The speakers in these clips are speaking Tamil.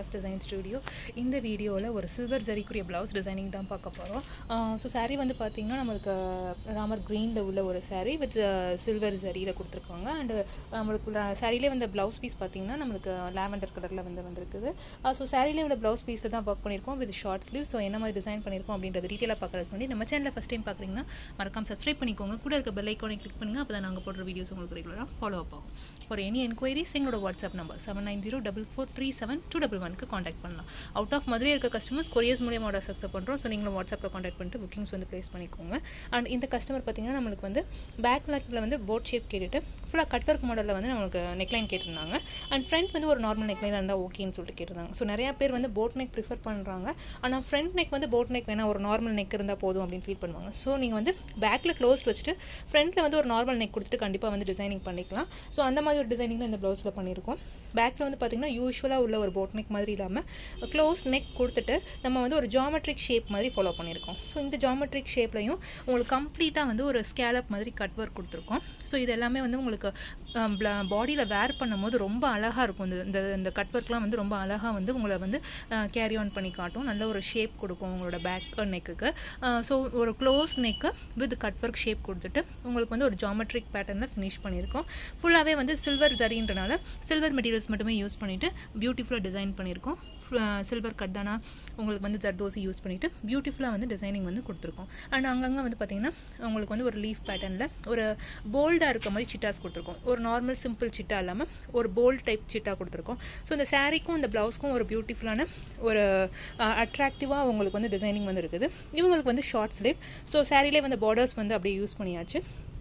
ஷாஸ் டிசைன் ஸ்டுடியோ இந்த வீடியோவில் ஒரு சில்வர் ஜரிக்குரிய ப்ளவுஸ் டிசைனிங் தான் பார்க்க போகிறோம் ஸோ saree வந்து பார்த்திங்கன்னா நம்மளுக்கு ராமர் க்ரீனில் உள்ள ஒரு saree வித் சில்வர் ஜரியில் கொடுத்துருக்காங்க அண்டு நம்மளுக்கு சாரிலே வந்து ப்ளவுஸ் பீஸ் பார்த்திங்கன்னா நம்மளுக்கு லாவெண்டர் கலரில் வந்து வந்திருக்குது ஸோ சாரிலே உள்ள ப்ளவுஸ் பீஸில் தான் ஒர்க் பண்ணியிருக்கோம் வித் ஷார்ட் ஸ்லீவ் ஸோ என்ன மாதிரி டிசைன் பண்ணியிருக்கோம் அப்படின்றது டீட்டெயிலாக பார்க்குறதுக்கு வந்து நம்ம சேனலில் ஃபஸ்ட் டைம் பார்க்குறீங்கன்னா மறக்காம சப்ஸ்கிரைப் பண்ணிக்கோங்க கூட இருக்க பெல் ஐக்கானை கிளிக் பண்ணுங்கள் அப்போ தான் நாங்கள் போடுற வீடியோஸ் உங்களுக்கு ரெகுலராக ஃபாலோ அப் ஆகும் ஃபார் எனி என்கொயரிஸ் எங்களோட WhatsApp number seven nine zero double four three seven two double ஒனுக்கு காண்டாக்ட் பண்ணலாம் அவுட் ஆஃப் மதுரை இருக்க கஸ்டமர்ஸ் கொரியர்ஸ் மூலியமாக ஆர்டர்ஸ் அக்செப்ட் பண்ணுறோம் ஸோ நீங்களும் வாட்ஸ்அப்பில் காண்டாக்ட் பண்ணிட்டு புக்கிங்ஸ் வந்து ப்ளேஸ் பண்ணிக்கோங்க அண்ட் இந்த கஸ்டமர் பார்த்தீங்கன்னா நம்மளுக்கு வந்து பேக் லாக்கில் வந்து போட் ஷேப் கேட்டுட்டு ஃபுல்லாக கட் ஒர்க் மாடலில் வந்து நம்மளுக்கு நெக்லைன் கேட்டிருந்தாங்க அண்ட் ஃப்ரண்ட் வந்து ஒரு நார்மல் நெக்லைன் இருந்தால் ஓகேன்னு சொல்லிட்டு கேட்டிருந்தாங்க ஸோ நிறையா பேர் வந்து போட் நெக் ப்ரிஃபர் பண்ணுறாங்க ஆனால் ஃப்ரண்ட் நெக் வந்து போட் நெக் வேணால் ஒரு நார்மல் நெக் இருந்தால் போதும் அப்படின்னு ஃபீல் பண்ணுவாங்க ஸோ நீங்கள் வந்து பேக்கில் க்ளோஸ்ட் வச்சுட்டு ஃப்ரண்ட்டில் வந்து ஒரு நார்மல் நெக் கொடுத்துட்டு கண்டிப்பாக வந்து டிசைனிங் பண்ணிக்கலாம் ஸோ அந்த மாதிரி ஒரு டிசைனிங் தான் இந்த ப்ளவுஸில் பண்ணியிருக்கோம் பேக்கில் வந்து பார்த்திங்கன்னா யூஸ்வலாக உள்ள ஒரு போட் நெக் மாதிரி இல்லாமல் க்ளோஸ் நெக் கொடுத்துட்டு நம்ம வந்து ஒரு ஜாமெட்ரிக் ஷேப் மாதிரி ஃபாலோ பண்ணியிருக்கோம் ஸோ இந்த ஜாமெட்ரிக் ஷேப்லையும் உங்களுக்கு கம்ப்ளீட்டாக வந்து ஒரு ஸ்கேலப் மாதிரி கட் ஒர்க் கொடுத்துருக்கோம் ஸோ இது எல்லாமே வந்து உங்களுக்கு பாடியில் வேர் பண்ணும்போது ரொம்ப அழகாக இருக்கும் இந்த இந்த இந்த கட் ஒர்க்லாம் வந்து ரொம்ப அழகாக வந்து உங்களை வந்து கேரி ஆன் பண்ணி காட்டும் நல்ல ஒரு ஷேப் கொடுக்கும் உங்களோட பேக் நெக்குக்கு ஸோ ஒரு close neck with cut work shape கொடுத்துட்டு உங்களுக்கு வந்து ஒரு ஜாமெட்ரிக் பேட்டர்னில் ஃபினிஷ் பண்ணியிருக்கோம் ஃபுல்லாகவே வந்து சில்வர் ஜரின்றனால சில்வர் மெட்டீரியல்ஸ் மட்டுமே யூஸ் பண்ணிவிட்டு பியூட்டிஃபுல்லாக டிசைன் பண்ணியிருக்கோம் சில்வர் கட் தானா உங்களுக்கு வந்து ஜர்தோசி யூஸ் பண்ணிவிட்டு பியூட்டிஃபுல்லாக வந்து டிசைனிங் வந்து கொடுத்துருக்கோம் அண்ட் அங்கங்கே வந்து பார்த்திங்கன்னா உங்களுக்கு வந்து ஒரு லீஃப் பேட்டர்னில் ஒரு போல்டாக இருக்க மாதிரி சிட்டாஸ் கொடுத்துருக்கோம் ஒரு நார்மல் சிம்பிள் சிட்டா இல்லாமல் ஒரு போல்ட் டைப் சிட்டா கொடுத்துருக்கோம் ஸோ இந்த சாரீக்கும் இந்த ப்ளவுஸ்க்கும் ஒரு பியூட்டிஃபுல்லான ஒரு அட்ராக்டிவாக உங்களுக்கு வந்து டிசைனிங் வந்து இருக்குது இவங்களுக்கு வந்து ஷார்ட் ஸ்லீவ் ஸோ சாரீலே வந்து பார்டர்ஸ் வந்து அப்படியே யூஸ் பண்ணியாச்சு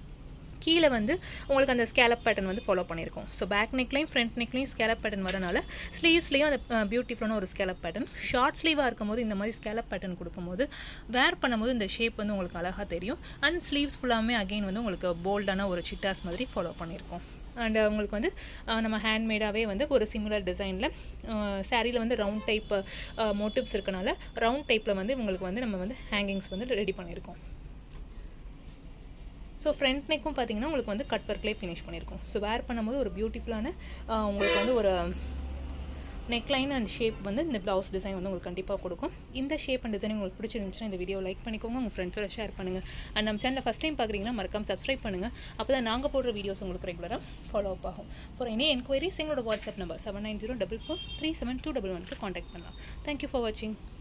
கீழே வந்து உங்களுக்கு அந்த ஸ்கேலப் பேட்டர்ன் வந்து ஃபாலோ பண்ணியிருக்கோம் ஸோ பேக் நெக்லையும் ஃப்ரண்ட் நெக்லையும் ஸ்கேலப் பேட்டர்ன் வரனால ஸ்லீவ்ஸ்லேயும் அந்த பியூட்டிஃபுல்லான ஒரு ஸ்கேலப் பேட்டர்ன் ஷார்ட் ஸ்லீவாக இருக்கும்போது இந்த மாதிரி ஸ்கேலப் பேட்டர்ன் கொடுக்கும்போது வேர் பண்ணும்போது இந்த ஷேப் வந்து உங்களுக்கு அழகாக தெரியும் அண்ட் ஸ்லீவ்ஸ் ஃபுல்லாமே அகெயின் வந்து உங்களுக்கு போல்டான ஒரு சிட்டாஸ் மாதிரி ஃபாலோ பண்ணியிருக்கோம் அண்ட் உங்களுக்கு வந்து நம்ம ஹேண்ட்மேடாகவே வந்து ஒரு சிமிலர் டிசைனில் சாரியில் வந்து ரவுண்ட் டைப் மோட்டிவ்ஸ் இருக்கனால ரவுண்ட் டைப்பில் வந்து உங்களுக்கு வந்து நம்ம வந்து ஹேங்கிங்ஸ் வந்து ரெடி பண்ணியிருக்கோம் ஸோ ஃப்ரண்ட் நெக்கும் பார்த்தீங்கன்னா உங்களுக்கு வந்து கட் ஒர்க்லேயே ஃபினிஷ் பண்ணியிருக்கோம் ஸோ வேர் பண்ணும்போது ஒரு பியூட்டிஃபுல்லான உங்களுக்கு வந்து ஒரு நெக்லைன் அண்ட் ஷேப் வந்து இந்த ப்ளவுஸ் டிசைன் வந்து உங்களுக்கு கண்டிப்பாக கொடுக்கும் இந்த ஷேப் அண்ட் டிசைன் உங்களுக்கு பிடிச்சிருந்துச்சுன்னா இந்த வீடியோ லைக் பண்ணிக்கோங்க உங்கள் ஃப்ரெண்ட்ஸோட ஷேர் பண்ணுங்கள் அண்ட் நம்ம சேனலில் ஃபஸ்ட் டைம் பார்க்குறீங்கன்னா மறக்காம சப்ஸ்கிரைப் பண்ணுங்கள் அப்போ தான் நாங்கள் போடுற வீடியோஸ் உங்களுக்கு ரெகுலராக ஃபாலோ அப் ஆகும் ஃபார் எனி என்கொயரிஸ் எங்களோட WhatsApp number seven nine zero double four three seven two double ஒனுக்கு காண்டாக்ட் பண்ணலாம் தேங்க்யூ ஃபார் வாட்சிங்